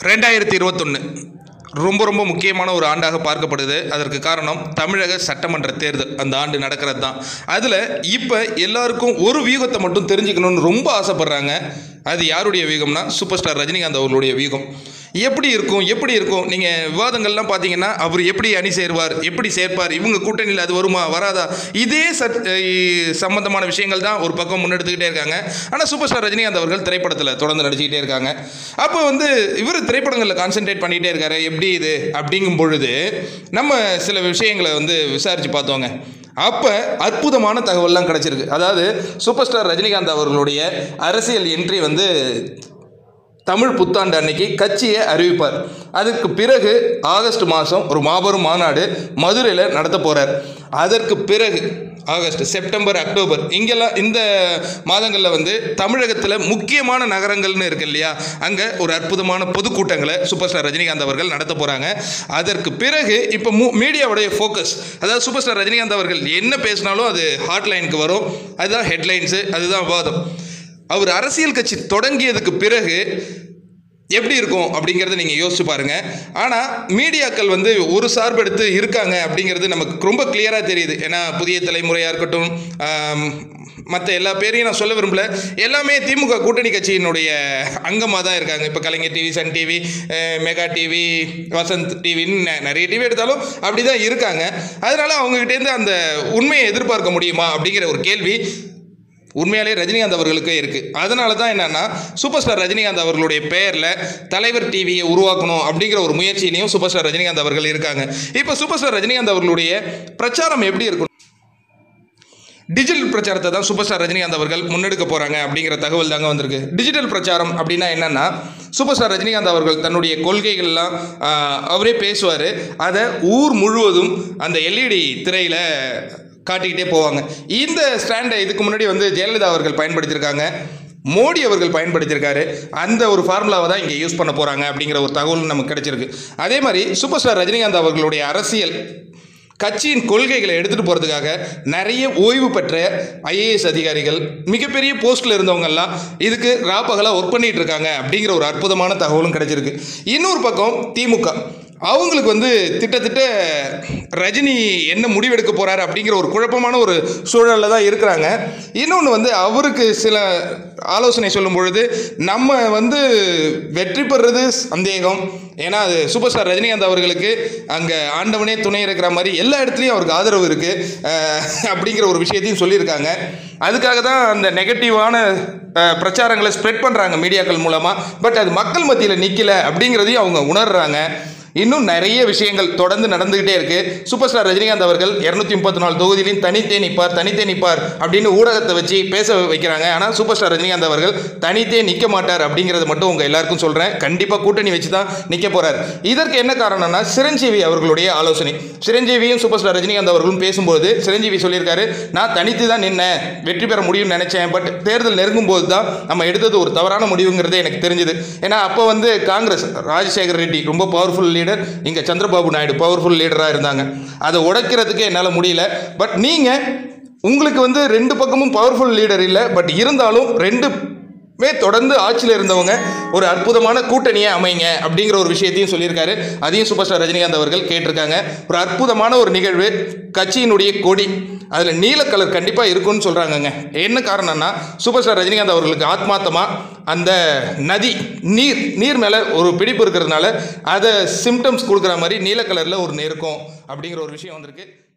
ரெண்டாயிரத்தி இருபத்தொன்று ரொம்ப ரொம்ப முக்கியமான ஒரு ஆண்டாக பார்க்கப்படுது அதற்கு காரணம் தமிழக சட்டமன்ற தேர்தல் அந்த ஆண்டு நடக்கிறது தான் அதில் இப்போ எல்லாருக்கும் ஒரு வியூகத்தை மட்டும் தெரிஞ்சுக்கணும்னு ரொம்ப ஆசைப்படுறாங்க அது யாருடைய வியூகம்னா சூப்பர் ஸ்டார் ரஜினிகாந்த் அவர்களுடைய வியூகம் எப்படி இருக்கும் எப்படி இருக்கும் நீங்கள் விவாதங்கள்லாம் பார்த்தீங்கன்னா அவர் எப்படி அணி சேர்வார் எப்படி சேர்ப்பார் இவங்க கூட்டணியில் அது வருமா வராதா இதே சட் இ- சம்பந்தமான விஷயங்கள் தான் ஒரு பக்கம் முன்னெடுத்துக்கிட்டே இருக்காங்க ஆனால் சூப்பர் ஸ்டார் ரஜினிகாந்த் அவர்கள் திரைப்படத்தில் தொடர்ந்து நடிச்சுக்கிட்டே இருக்காங்க அப்போ வந்து இவர் திரைப்படங்களில் கான்சென்ட்ரேட் பண்ணிகிட்டே இருக்காரு எப்படி இது அப்படிங்கும் பொழுது நம்ம சில விஷயங்களை வந்து விசாரித்து பார்த்தோங்க அப்போ அற்புதமான தகவல்லாம் கிடச்சிருக்கு அதாவது சூப்பர் ஸ்டார் ரஜினிகாந்த் அவர்களுடைய அரசியல் என்ட்ரி வந்து தமிழ் புத்தாண்டு அன்னைக்கு கட்சியை அறிவிப்பார் அதுக்கு பிறகு ஆகஸ்ட் மாதம் ஒரு மாபெரும் மாநாடு மதுரையில் நடத்த போகிறார் அதற்கு பிறகு ஆகஸ்ட் செப்டம்பர் அக்டோபர் இங்கெல்லாம் இந்த மாதங்களில் வந்து தமிழகத்தில் முக்கியமான நகரங்கள்னு இருக்கு இல்லையா அங்கே ஒரு அற்புதமான பொதுக்கூட்டங்களை சூப்பர் ஸ்டார் ரஜினிகாந்த் அவர்கள் நடத்த போகிறாங்க அதற்கு பிறகு இப்போ மூ மீடியாவுடைய ஃபோக்கஸ் அதாவது சூப்பர் ஸ்டார் ரஜினிகாந்த் அவர்கள் என்ன பேசினாலும் அது ஹாட்லைனுக்கு வரும் அதுதான் ஹெட்லைன்ஸு அதுதான் விவாதம் அவர் அரசியல் கட்சி தொடங்கியதுக்கு பிறகு எப்படி இருக்கும் அப்படிங்கிறத நீங்கள் யோசிச்சு பாருங்க ஆனால் மீடியாக்கள் வந்து ஒரு சார்பெடுத்து இருக்காங்க அப்படிங்கிறது நமக்கு ரொம்ப கிளியராக தெரியுது ஏன்னா புதிய தலைமுறையாக இருக்கட்டும் மற்ற எல்லா பேரையும் நான் சொல்ல விரும்பல எல்லாமே திமுக கூட்டணி கட்சியினுடைய அங்கமாக தான் இருக்காங்க இப்போ Kalaignar TV Sun TV Mega TV Vasanth டிவின்னு நிறைய டிவி எடுத்தாலும் அப்படி தான் இருக்காங்க அதனால அவங்ககிட்டேருந்து அந்த உண்மையை எதிர்பார்க்க முடியுமா அப்படிங்கிற ஒரு கேள்வி உண்மையாலே ரஜினிகாந்த் அவர்களுக்கே இருக்குது அதனால தான் என்னன்னா சூப்பர் ஸ்டார் ரஜினிகாந்த் அவர்களுடைய பெயரில் தலைவர் டிவியை உருவாக்கணும் அப்படிங்கிற ஒரு முயற்சியிலையும் சூப்பர் ஸ்டார் ரஜினிகாந்த் அவர்கள் இருக்காங்க இப்போ சூப்பர் ஸ்டார் ரஜினிகாந்த் அவர்களுடைய பிரச்சாரம் எப்படி இருக்கும் டிஜிட்டல் பிரச்சாரத்தை தான் சூப்பர் ஸ்டார் ரஜினிகாந்த் அவர்கள் முன்னெடுக்க போகிறாங்க அப்படிங்கிற தகவல் தாங்க வந்திருக்கு டிஜிட்டல் பிரச்சாரம் அப்படின்னா என்னென்னா சூப்பர் ஸ்டார் ரஜினிகாந்த் அவர்கள் தன்னுடைய கொள்கைகள்லாம் ஆஹ், அவரே பேசுவார் அதை ஊர் முழுவதும் அந்த எல்இடி திரையில் காட்டிக்கிட்டே போவாங்க இந்த ஸ்டாண்டை இதுக்கு முன்னாடி வந்து ஜெயலலிதா அவர்கள் பயன்படுத்தியிருக்காங்க மோடி அவர்கள் பயன்படுத்தியிருக்காரு அந்த ஒரு ஃபார்முலாவை தான் இங்கே யூஸ் பண்ண போகிறாங்க அப்படிங்கிற ஒரு தகவல் நமக்கு கிடைச்சிருக்கு அதே மாதிரி சூப்பர் ஸ்டார் ரஜினிகாந்த் அவர்களுடைய அரசியல் கட்சியின் கொள்கைகளை எடுத்துகிட்டு போகிறதுக்காக நிறைய ஓய்வு பெற்ற ஐஏஎஸ் அதிகாரிகள் மிகப்பெரிய போஸ்ட்டில் இருந்தவங்கெல்லாம் இதுக்கு ராப்பகலாக ஒர்க் பண்ணிட்டு இருக்காங்க அப்படிங்கிற ஒரு அற்புதமான தகவலும் கிடைச்சிருக்கு இன்னொரு பக்கம் திமுக அவங்களுக்கு வந்து திட்டத்திட்ட ரஜினி என்ன முடிவெடுக்க போகிறாரு அப்படிங்கிற ஒரு குழப்பமான ஒரு சூழலில் தான் இருக்கிறாங்க இன்னொன்று வந்து அவருக்கு சில ஆலோசனை சொல்லும் பொழுது நம்ம வந்து வெற்றி பெறுறது சந்தேகம் ஏன்னா அது சூப்பர் ஸ்டார் ரஜினிகாந்த் அவர்களுக்கு அங்கே ஆண்டவனே துணை இருக்கிற மாதிரி எல்லா இடத்துலையும் அவருக்கு ஆதரவு இருக்குது அப்படிங்கிற ஒரு விஷயத்தையும் சொல்லியிருக்காங்க அதுக்காக தான் அந்த நெகட்டிவான அஹ், பிரச்சாரங்களை ஸ்ப்ரெட் பண்ணுறாங்க மீடியாக்கள் மூலமாக பட் அது மக்கள் மத்தியில் நிற்கல அப்படிங்கிறதையும் அவங்க உணர்றாங்க இன்னும் நிறைய விஷயங்கள் தொடர்ந்து நடந்துகிட்டே இருக்கு சூப்பர் ஸ்டார் ரஜினிகாந்த் அவர்கள் இரநூத்தி முப்பத்தி நாலு தொகுதியிலும் தனித்தே நிற்பார் தனித்தே நிற்பார் அப்படின்னு ஊடகத்தை வச்சு பேச வைக்கிறாங்க ஆனால் சூப்பர் ஸ்டார் ரஜினிகாந்த் அவர்கள் தனித்தே நிற்க மாட்டார் அப்படிங்கிறத மட்டும் உங்கள் எல்லாருக்கும் சொல்கிறேன் கண்டிப்பாக கூட்டணி வச்சு தான் நிற்க போகிறார் இதற்கு என்ன காரணம்னா சிரஞ்சீவி அவர்களுடைய ஆலோசனை சிரஞ்சீவியும் சூப்பர் ஸ்டார் ரஜினிகாந்த் அவர்களும் பேசும்போது சிரஞ்சீவி சொல்லியிருக்காரு நான் தனித்து தான் நின்னேன் வெற்றி பெற முடியும்னு நினச்சேன் பட் தேர்தல் நெருங்கும் போது தான் நம்ம எடுத்தது ஒரு தவறான முடிவுங்கிறது எனக்கு தெரிஞ்சுது ஏன்னா அப்போ வந்து காங்கிரஸ் ராஜசேகர் ரெட்டி ரொம்ப பவர்ஃபுல் லீடர் இங்கே சந்திரபாபு நாயுடு பவர்ஃபுல் லீடராக இருந்தாங்க அதை உடைக்கிறதுக்கு என்னால் முடியல பட் நீங்கள் உங்களுக்கு வந்து ரெண்டு பக்கமும் பவர்ஃபுல் லீடர் இல்லை பட் இருந்தாலும் ரெண்டு மே தொடர்ந்து ஆட்சியில் இருந்தவங்க ஒரு அற்புதமான கூட்டணியை அமைங்க அப்படிங்கிற ஒரு விஷயத்தையும் சொல்லியிருக்காரு அதையும் சூப்பர் ஸ்டார் ரஜினிகாந்த் அவர்கள் கேட்டிருக்காங்க ஒரு அற்புதமான ஒரு நிகழ்வு கட்சியினுடைய கொடி அதில் நீல கலர் கண்டிப்பாக இருக்கும்னு சொல்கிறாங்கங்க என்ன காரணம்னா சூப்பர் ஸ்டார் ரஜினிகாந்த் அவர்களுக்கு ஆத்மார்த்தமாக அந்த நதி நீர் நீர் மேலே ஒரு பிடிப்பு இருக்கிறதுனால அதை சிம்டம்ஸ் கொடுக்குற மாதிரி நீல கலரில் ஒரு இருக்கும் அப்படிங்கிற ஒரு விஷயம் வந்திருக்கு